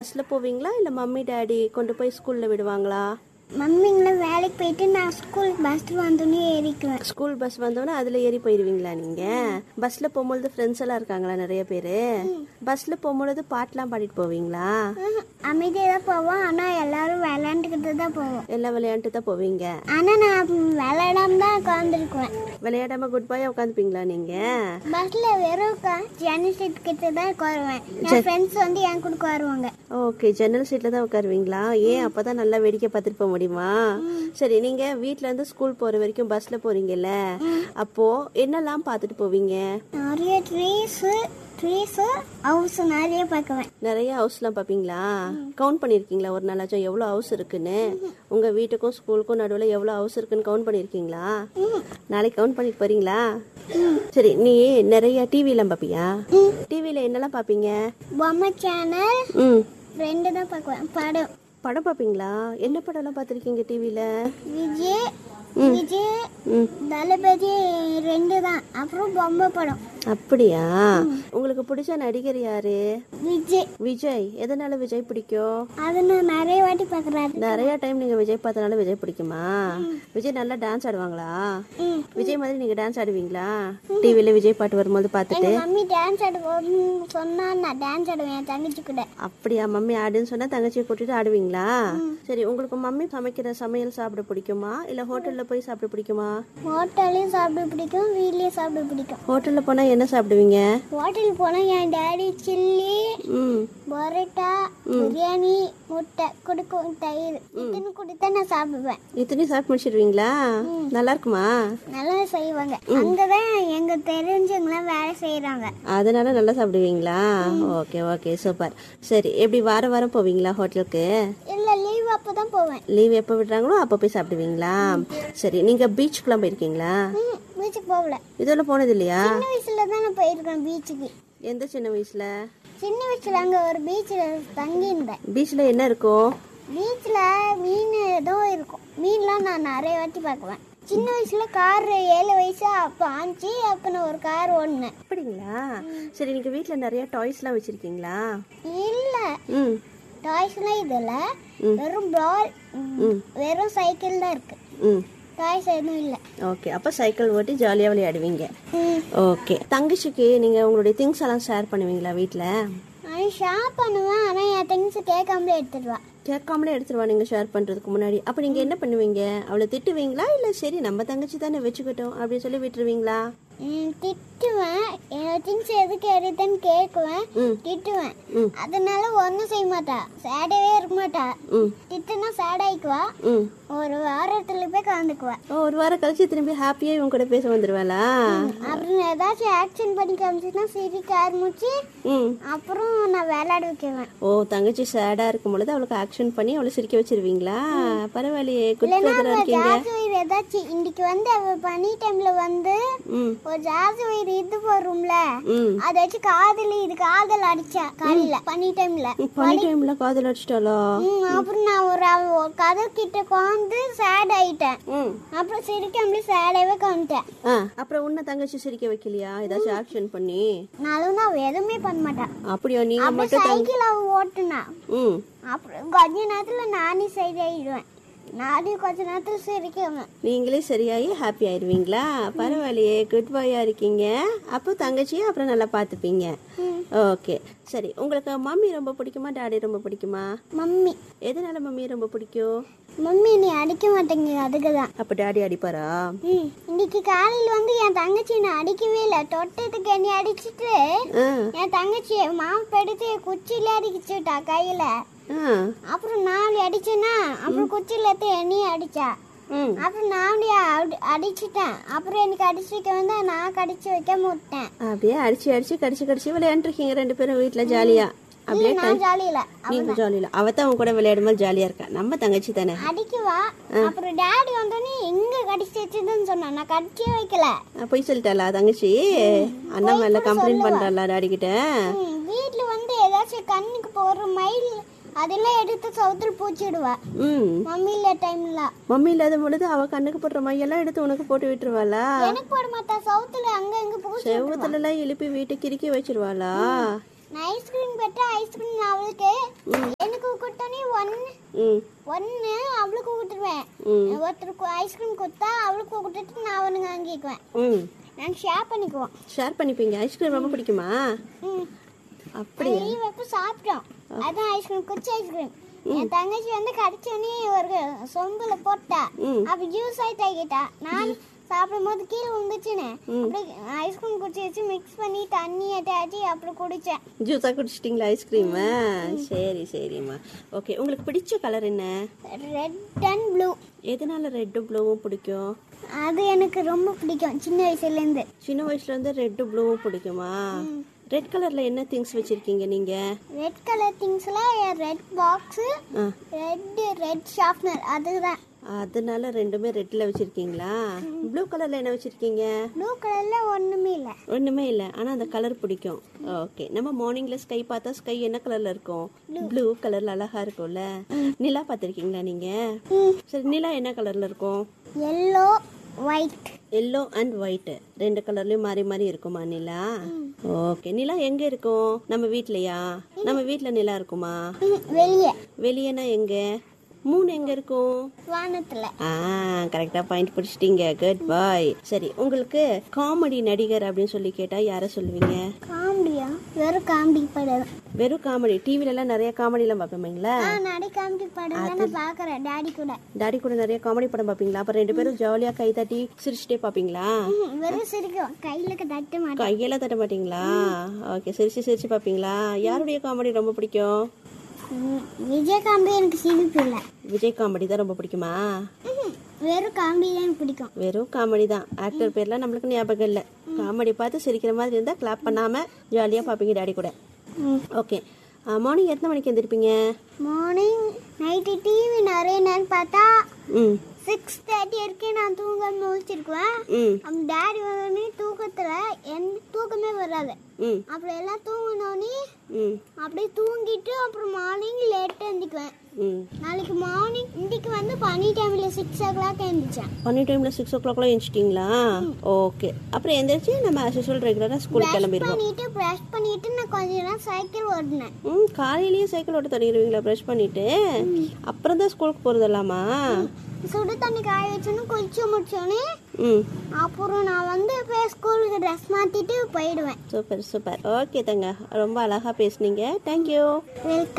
பஸ்ஸில் போவீங்களா இல்லை மம்மி டாடி கொண்டு போய் ஸ்கூலில் விடுவாங்களா மம்மிங்களும் வேலைக்கு போயிட்டு நான் ஸ்கூல் பஸ்ஸில் வந்தோடனே ஏறிக்குவேன் ஸ்கூல் பஸ் வந்தோடனே அதில் ஏறி போயிடுவீங்களா நீங்கள் பஸ்ஸில் போகும்பொழுது ஃப்ரெண்ட்ஸ் எல்லாம் இருக்காங்களா நிறைய பேர் பஸ்ஸில் போகும்பொழுது பாட்டெலாம் பாடிட்டு போவீங்களா அமைதியாக தான் போவோம் ஆனால் எல்லாரும் விளையாண்டுக்கிட்டு தான் போவோம் எல்லாம் விளையாண்டு தான் போவீங்க ஆனால் நான் விளையாடாம தான் உட்காந்துருக்குவேன் விளையாடாம குட் பாய் உட்காந்துப்பீங்களா நீங்கள் பஸ்ஸில் வெறும் ஜன்னல் சீட் கிட்ட தான் உட்காருவேன் என் ஃப்ரெண்ட்ஸ் வந்து என் கூட உட்காருவாங்க ஓகே ஜன்னல் சீட்டில் தான் உட்காருவீங்களா ஏன் அப்போ தான் நல்லா வேடிக்கை பார்த்துட்டு போக முடியுமா சரி நீங்கள் வீட்டிலேருந்து ஸ்கூல் போகிற வரைக்கும் பஸ்ஸில் போகிறீங்கல்ல அப்போது என்னெல்லாம் பார்த்துட்டு போவீங்க நிறைய ட்ரீஸு ட்ரீஸு ஹவுஸ் நிறைய பார்க்குவேன் நிறைய ஹவுஸ்லாம் பார்ப்பீங்களா கவுண்ட் பண்ணியிருக்கீங்களா ஒரு நாளாச்சும் எவ்வளோ ஹவுஸ் இருக்குன்னு உங்கள் வீட்டுக்கும் ஸ்கூலுக்கும் நடுவில் எவ்வளோ ஹவுஸ் இருக்குன்னு கவுண்ட் பண்ணியிருக்கீங்களா நாளைக்கு கவுண்ட் பண்ணிட்டு போறீங்களா சரி நீ நிறைய டிவிலாம் பார்ப்பியா டிவியில் என்னெல்லாம் பார்ப்பீங்க பொம்மை சேனல் ம் ரெண்டு தான் பார்க்குவேன் படம் படம் பார்ப்பீங்களா என்ன படம்லாம் பார்த்துருக்கீங்க டிவியில் விஜய் விஜய் ம் தளபதி ரெண்டு தான் அப்புறம் பொம்மை படம் அப்படியா உங்களுக்கு பிடிச்ச நடிகர் யாரு விஜய் விஜய் எதனால விஜய் பிடிக்கும் அது நான் நிறைய வாட்டி பார்க்குறாரு நிறைய டைம் நீங்க விஜய் பார்த்தனால விஜய் பிடிக்குமா விஜய் நல்லா டான்ஸ் ஆடுவாங்களா ம் விஜய் மாதிரி நீங்க டான்ஸ் ஆடுவீங்களா டிவில விஜய் பாட்டு வரும்போது பார்த்துட்டு எங்கள் மம்மி டான்ஸ் ஆடுவோம்னு சொன்னா நான் டான்ஸ் ஆடுவேன் என் தங்கச்சி கூட அப்படியா மம்மி ஆடுன்னு சொன்னா தங்கச்சியை கூட்டிட்டு ஆடுவீங்களா சரி உங்களுக்கு மம்மி சமைக்கிற சமையல் சாப்பிட பிடிக்குமா இல்ல ஹோட்டல்ல போய் சாப்பிட பிடிக்குமா ஹோட்டல்லையும் சாப்பிட பிடிக்கும் வீட்லேயும் சாப்பிட பிடிக்கும் ஹோட்டல்ல போனா என்ன சாப்பிடுவீங்க ஹோட்டல் போனால் என் டேடி சில்லி ம் பரோட்டா பிரியாணி முட்டை கொடுக்கும் தயிர் இதுன்னு கொடுத்தா நான் சாப்பிடுவேன் இத்தனையும் சாப்பிட்டு முடிச்சிடுவீங்களா நல்லா இருக்குமா நல்லா செய்வாங்க அங்கதான் எங்க தெரிஞ்சவங்களாம் வேலை செய்யறாங்க அதனால நல்லா சாப்பிடுவீங்களா ஓகே ஓகே சூப்பர் சரி எப்படி வாரம் வாரம் போவீங்களா ஹோட்டலுக்கு இல்ல லீவ் அப்பதான் போவேன் லீவ் எப்போ விடுறாங்களோ அப்போ போய் சாப்பிடுவீங்களா சரி நீங்கள் பீச்சுக்குலாம் போயிருக்கீங்களா ம், பீச்சுக்கு போகல இதெல்லாம் போனது இல்லையா சின்ன வயசுல தான் நான் போயிருக்கேன் பீச்சுக்கு எந்த சின்ன வயசில் சின்ன வயசுல அங்க ஒரு பீச்சில் தங்கி இருந்தேன் பீச்சில் என்ன இருக்கும் பீச்சில் மீன் ஏதோ இருக்கும் மீன்லாம் நான் நிறைய வாட்டி பார்க்குவேன் சின்ன வயசுல கார் ஏழு வயசு அப்போ ஆச்சு அப்போ நான் ஒரு கார் ஓடினேன் அப்படிங்களா சரி நீங்கள் வீட்டில் நிறைய டாய்ஸ்லாம் வச்சுருக்கீங்களா இல்ல ம் டாய்ஸ்லாம் இதில் வெறும் பால் வெறும் சைக்கிள் தான் இருக்கு ம் டாய்ஸ் எதுவும் இல்லை ஓகே அப்போ சைக்கிள் ஓட்டி ஜாலியாக விளையாடுவீங்க ம் ஓகே தங்கச்சிக்கு நீங்கள் உங்களுடைய திங்ஸ் எல்லாம் ஷேர் பண்ணுவீங்களா வீட்டில் நான் ஷாப் பண்ணுவேன் ஆனால் என் திங்ஸ் கேட்காமலே எடுத்துடுவா கேட்காமலே எடுத்துருவா நீங்கள் ஷேர் பண்ணுறதுக்கு முன்னாடி அப்போ நீங்கள் என்ன பண்ணுவீங்க அவளை திட்டுவீங்களா இல்லை சரி நம்ம தங்கச்சி தானே வச்சுக்கிட்டோம் அப்படின்னு சொல்லி விட்டுருவீங்களா ம், திட்டுவேன் என் திங்ஸ் எதுக்கு எடுத்தேன்னு கேட்குவேன் ம். திட்டுவேன் ம். அதனால ஒன்றும் செய்ய மாட்டா சேடவே இருக்க மாட்டா ம் திட்டுனா சேடாயிக்குவா ம் ஒரு வாரத்துல போய் கலந்துக்குவா ஓ, ஒரு வாரம் கழிச்சு திரும்பி ஹாப்பியாக இவங்க கூட பேச வந்துடுவாளா அப்புறம் ஏதாச்சும் ஆக்ஷன் பண்ணி காமிச்சுன்னா சிரிக்க ஆரம்பிச்சு ம் அப்புறம் நான் விளையாட வைக்குவேன் ஓ தங்கச்சி சேடாக இருக்கும் பொழுது அவளுக்கு ஆக்ஷன் பண்ணி அவளை சிரிக்க வச்சிருவீங்களா பரவாயில்லையே குட் இல்லைன்னா பிரதராக இருக்கீங்க ஜாஸ் ஒயர் ஏதாச்சும் இன்னைக்கு வந்து அவ பனி டைம்ல வந்து ம் ஒரு ஜாஸ் ஒயர் இது போடுறோம்ல ம் அதை வச்சு காதல் இது காதல் அடிச்சா காலையில பனி டைம்ல பனி டைமில் காதல் அடிச்சிட்டாளா ம், அப்புறம் நான் ஒரு அவ- ஒரு கதை கிட்ட உட்காந்து சேட் ஆயிட்டேன் ம் அப்புறம் சிரிக்காமலே சேடாவே காமிட்டேன் ஆ அப்புறம் உன்னை தங்கச்சி சிரிக்க வைக்கலையா ஏதாச்சும் ஆக்ஷன் பண்ணி நானும் நான் எதுவுமே பண்ண மாட்டேன் அப்படியா நீங்கள் அப்புறம் மட்டும் தங்க சைக்கிள் அவ ஓட்டுனா ம் அப்புறம் கொஞ்ச நேரத்துல நானே சரியாயிடுவேன் நானே கொஞ்ச நேரத்துல சிரிக்குவேன் நீங்களே சரியாகி ஹாப்பி ஆயிடுவீங்களா பரவாயில்லையே குட் பாயா இருக்கீங்க அப்போ தங்கச்சியும் அப்புறம் நல்லா பார்த்துப்பீங்க ஓகே சரி உங்களுக்கு மம்மி ரொம்ப பிடிக்குமா டாடி ரொம்ப பிடிக்குமா மம்மி எதனால மம்மி ரொம்ப பிடிக்கும் மம்மி நீ அடிக்க மாட்டேங்க அதுக்கு தான் அப்போ டாடி அடிப்பாரா ம் இன்னைக்கு காலையில வந்து என் தங்கச்சி நான் அடிக்கவே இல்லை தொட்டதுக்கு என்னை அடிச்சிட்டு ஆ என் தங்கச்சி மாவு எடுத்து குச்சியில அடிச்சுட்டா கையில ஆ அப்புறம் நான் அடிச்சேன்னா அப்புறம் குச்சியில எடுத்து என்னையும் அடிச்சா ம் அப்புறம் நான் அடி அடிச்சிட்டேன் அப்புறம் எனக்கு அடிச்சு வைக்க வந்தா நான் கடிச்சு வைக்க முட்டேன் அப்படியே அடிச்சு அடிச்சு கடிச்சு கடிச்சு விளையாண்டுருக்கீங்க ரெண்டு பேரும் வீட்டில் ஜாலியா அப்படியே நான் ஜாலியில நீங்க ஜாலியில் அவ தான் உன் கூட விளையாடும்போது ஜாலியா இருக்கா நம்ம தங்கச்சி தானே அடிக்குவா அப்புறம் டாடி வந்தோடனே எங்க கடிச்சு வச்சதுன்னு சொன்னா நான் கடிச்சே வைக்கல ஆ, பொய் சொல்லிட்டாளா தங்கச்சி அண்ணா மேல கம்ப்ளைண்ட் பண்றாளா டாடி கிட்ட ம், வீட்ல வந்து ஏதாச்சும் கண்ணுக்கு போற மயில் அதெல்லாம் எடுத்து சவுத்துல பூச்சிடுவா ம் மம்மி இல்ல டைம்ல மம்மி இல்லாத பொழுது அவ கண்ணுக்கு போடுற மையெல்லாம் எடுத்து உனக்கு போட்டு விட்டுருவாளா எனக்கு போட மாட்டா சவுத்துல அங்க இங்க பூச்சி செவத்துல எல்லாம் எழுப்பி வீட்டுக்கு கிறுக்கி வச்சிருவாளா நான் ஐஸ்கிரீம் பெற்ற ஐஸ்கிரீம் அவளுக்கு ம் ஒன்று அவளுக்கு கொடுத்துருவேன் ம் ஒருத்தருக்கு ஐஸ்கிரீம் கொடுத்தா அவளுக்கு கொடுத்துட்டு நான் அவனுங்க வாங்கிக்குவேன் ம் நாங்கள் ஷேர் பண்ணிக்குவோம் ஷேர் பண்ணிப்பீங்க ஐஸ்கிரீம் ரொம்ப பிடிக்குமா ம் அப்படியா லீவ் அப்போ சாப்பிட்டோம் அதான் ஐஸ்கிரீம் குச்சி ஐஸ்கிரீம் என் தங்கச்சி வந்து கடிச்சோன்னே ஒரு சொம்புல போட்டா ம். அப்ப ஜூஸ் ஆகி தாக்கிட்டா நான் சாப்பிடும் போது கீழே விழுந்துச்சுன்னு அப்படியே ஐஸ்கிரீம் குச்சி வச்சு மிக்ஸ் பண்ணி தண்ணி ஆட்டி அப்புறம் குடிச்சேன் ஜூஸாக குடிச்சிட்டிங்களா ஐஸ்கிரீமா சரி சரிம்மா ஓகே உங்களுக்கு பிடிச்ச கலர் என்ன ரெட் அண்ட் ப்ளூ எதனால ரெட்டும் ப்ளூவும் பிடிக்கும் அது எனக்கு ரொம்ப பிடிக்கும் சின்ன வயசுலேருந்து சின்ன வயசுலேருந்து ரெட்டு ப்ளூவும் பிடிக்குமா ரெட் கலரில் என்ன திங்ஸ் வச்சுருக்கீங்க நீங்கள் ரெட் கலர் திங்ஸ்ல ரெட் பாக்ஸு ஆ ரெட் ரெட் ஷார்ப்னர் அதுதான் அதனால ரெண்டுமே ரெட்டில் வச்சுருக்கீங்களா ப்ளூ கலரில் என்ன வச்சுருக்கீங்க ப்ளூ கலர்ல ஒண்ணுமே இல்லை ஒன்றுமே இல்லை ஆனால் அந்த கலர் பிடிக்கும் ஓகே நம்ம மார்னிங்கில் ஸ்கை பார்த்தா ஸ்கை என்ன கலரில் இருக்கும் ப்ளூ கலரில் அழகா இருக்கும்ல நிலா பார்த்துருக்கீங்களா நீங்கள் சரி நிலா என்ன கலரில் இருக்கும் yellow white yellow and white ரெண்டு கலர்லயும் மாறி மாறி இருக்குமா நிலா ஓகே நிலா எங்க இருக்கும் நம்ம வீட்லயா நம்ம வீட்ல நிலா இருக்குமா வெளியே வெளியேனா எங்க மூணு எங்க இருக்கும் வானத்துல ஆ கரெக்டா பாயிண்ட் பிடிச்சிட்டீங்க குட் பாய் சரி உங்களுக்கு காமெடி நடிகர் அப்படின்னு சொல்லி கேட்டா யார சொல்லுவீங்க காமெடியா வெறும் காமெடி படம் வெறும் காமெடி டிவில எல்லாம் நிறைய காமெடி எல்லாம் பார்ப்பீங்களா நான் நடி காமெடி படம் தான் நான் பாக்குறேன் டாடி கூட டாடி கூட நிறைய காமெடி படம் பார்ப்பீங்களா அப்ப ரெண்டு பேரும் ஜாலியா கை தட்டி சிரிச்சுட்டே பார்ப்பீங்களா ம், வெறும் சிரிக்கும் கையில தட்ட மாட்டேன் கையெல்லாம் தட்ட மாட்டீங்களா ஓகே சிரிச்சு சிரிச்சு பார்ப்பீங்களா யாருடைய காமெடி ரொம்ப பிடிக்கும் ம், விஜய் காமெடி எனக்கு சிரிப்பு இல்லை விஜய் காமெடி தான் ரொம்ப பிடிக்குமா ம், வெறும் காமெடி தான் எனக்கு பிடிக்கும் வெறும் காமெடி தான் ஆக்டர் பேர்லாம் நம்மளுக்கு ஞாபகம் இல்லை காமெடி பார்த்து சிரிக்கிற மாதிரி இருந்தால் கிளாப் பண்ணாம ஜாலியாக பார்ப்பீங்க டாடி கூட ஓகே மார்னிங் எத்தனை மணிக்கு எந்திருப்பீங்க மார்னிங் நைட்டு டிவி நிறைய நேரம் பார்த்தா ம் சிக்ஸ் தேர்ட்டி வரைக்கும் நான் தூங்க முழிச்சிருக்குவேன் ம் அவங்க டேடி வந்தோடனே தூக்கத்துல என் தூக்கமே வராது ம் அப்புறம் எல்லாம் தூங்கினோடனே ம் அப்படியே தூங்கிட்டு அப்புறம் மார்னிங் லேட்டாக எழுந்திக்குவேன் ம் நாளைக்கு மார்னிங் இன்னைக்கு வந்து பனி டைமில் சிக்ஸ் ஓ கிளாக் எழுந்திரிச்சேன் பண்ணி டைமில் சிக்ஸ் ஓ கிளாக்லாம் எழுந்திச்சிட்டிங்களா ஓகே அப்புறம் எந்திரிச்சு நம்ம ஆஸ் யூஸ்வல் ரெகுலராக ஸ்கூலுக்கு கிளம்பிடுவோம் பண்ணிட்டு ப்ரஷ் பண்ணிட்டு நான் கொஞ்ச நேரம் சைக்கிள் ஓடினேன் ம் காலையிலேயே சைக்கிள் ஓட்ட தொடங்கிடுவீங்களா ப்ரஷ் பண்ணிட்டு அப்புறம் தான் ஸ்கூலுக்கு போகிறதல்லாமா சுடு தண்ணி காய வச்சோன்னு குளிச்சு முடிச்சோன்னே ம் அப்புறம் நான் வந்து இப்போ ஸ்கூலுக்கு ட்ரெஸ் மாற்றிட்டு போயிடுவேன் சூப்பர் சூப்பர் ஓகே தங்க ரொம்ப அழகாக பேசுனீங்க தேங்க்யூ வெல்கம்